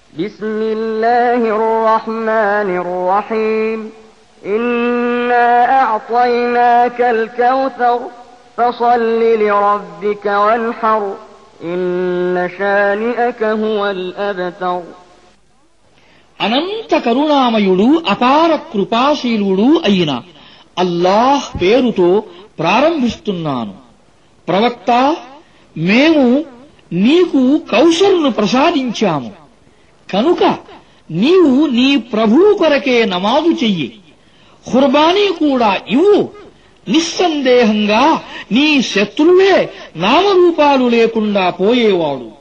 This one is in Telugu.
بسم الله الرحمن الرحيم إنا أعطيناك الكوثر فصل لربك وانحر إن شانئك هو الأبتر అనంత కరుణామయుడు అపార కృపాశీలుడు అయిన అల్లాహ్ పేరుతో ప్రారంభిస్తున్నాను ప్రవక్త మేము నీకు కౌశల్ను ప్రసాదించాము కనుక నీవు నీ ప్రభువు కొరకే నమాజు చెయ్యి ఖుర్బానీ కూడా ఇవ్వు నిస్సందేహంగా నీ శత్రువే నామరూపాలు లేకుండా పోయేవాడు